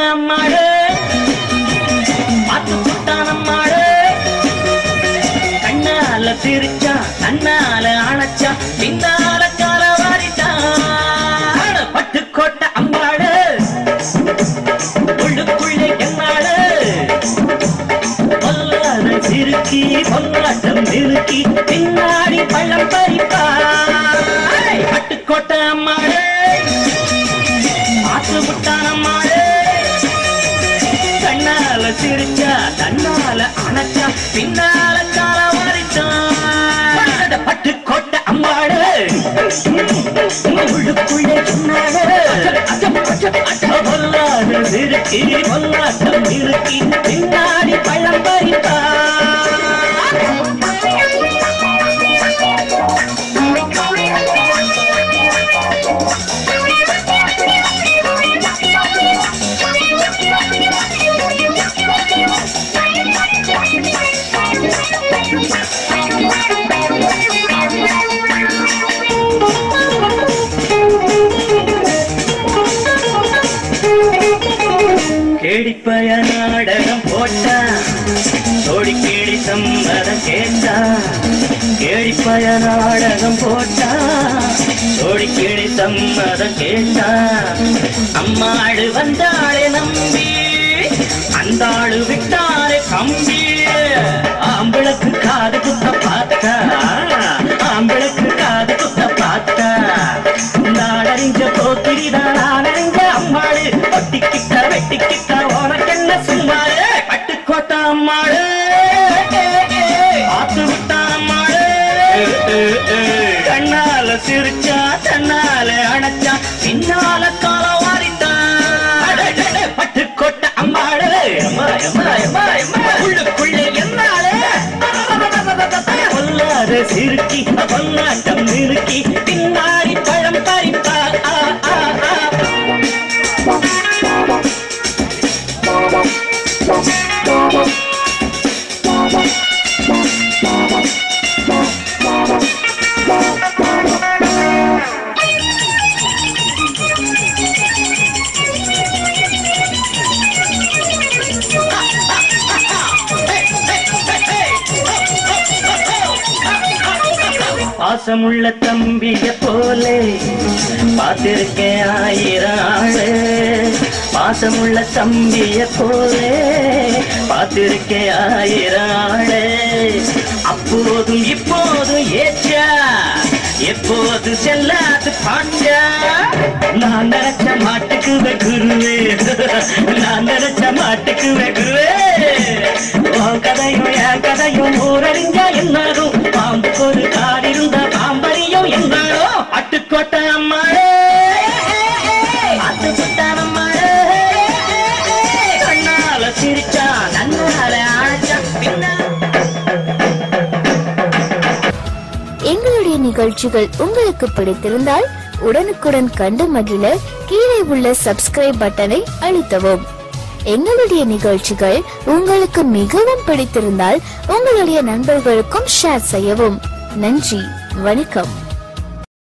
அம்மாடு பார்த்து புட்டான் அம்மாடு கண்ணால சிரிச்சா கண்ணால அணைச்சா பின்னால கால வாரிட்டான் பட்டுக்கோட்டை அம்மாடு உள்ளுக்குள்ளே என்னாடு பொல்லாத சிறுக்கி பொல்லாட்டம் நிறுக்கி பின்னாடி பள்ளம் பறிப்பாய் பட்டுக்கோட்டை அம்மாடு ஆத்து விட்டான் அம்மாடு கண்ணால சிரிச்சா தன்னால அணைச்சா பின்னால கால வாரிட்டான் பட்டுக்கோட்டை அம்மாடு உள்ளுக்குள்ளே என்னாடு பொல்லாத சிறுக்கி பொல்லாட்டம் நிறுக்கி பின்னாடி பள்ளம் பறிப்பாய் கேடிப்பய நாடகம் போட்டா தோடி கேடி சம்மதம் கேட்டா கேடிப்பய நாடகம் போட்டா தோடி கேடி சம்மதம் கேட்டா அம்மாடு வந்தாளே நம்பி அந்த ஆளு விட்டாரே கம்பி ஆம்பளுக்கு காது குத்த பார்த்தா ஆம்பளுக்கு காது குத்த பார்த்தா நாடறிஞ்ச போத்திரிதான் நாடறிஞ்ச அம்மாடு ஒட்டிக்கிட்ட வெட்டிக்கிட்ட உனக்கென்ன சும்மாடு பட்டுக்கோட்டை அம்மாடு ஆத்து விட்டா அம்மாடு கண்ணால சிரிச்சா தன்னால அணைச்சா பின்னால கால வாரிட்டான் பட்டுக்கோட்டை அம்மாடு அம்மா, அம்மா, அம்மா, அம்மா. உள்ளுக்குள்ளே என்னாலே பொல்லாத சிறுக்கி பொல்லாட்டம் நிறுக்கி பின்னாடி பழம் பறிப்பா ஆ, ஆ, ஆ. பாசமுள்ள தம்பிய போலே பார்த்திருக்கேன் ஆயிரம் ஆளு பாசமுள்ள தம்பிய போலே பார்த்திருக்கேன் ஆயிரம் ஆளு அப்போதும் இப்போதும் ஏச்சா எப்போது செல்லாது பாச்சா நான் நினைச்ச மாட்டுக்கு குருவே நான் நினைச்ச மாட்டுக்கு குருவே உன் கதையும் என் கதையும் ஊரறிஞ்சா என்னாகும் பாம்புக்கு ஒரு கார் இருந்த பாம்பரியும் என்னாரோ அட்டுக்கோட்டை அம்மாளே அட்டுக்கோட்டான் அம்மாளே கண்ணால சிரிச்சா நன்னால அழைச்சா பின்னா எங்களுடைய நிகழ்ச்சிகள் உங்களுக்கு பிடித்திருந்தால் உடனுக்குடன் கண்டு மகிழ கீழே உள்ள சப்ஸ்கிரைப் பட்டனை அழுத்தவும் எங்களுடைய நிகழ்ச்சிகள் உங்களுக்கு மிகவும் பிடித்திருந்தால் உங்களுடைய நண்பர்களுக்கும் ஷேர் செய்யவும் நன்றி வணக்கம்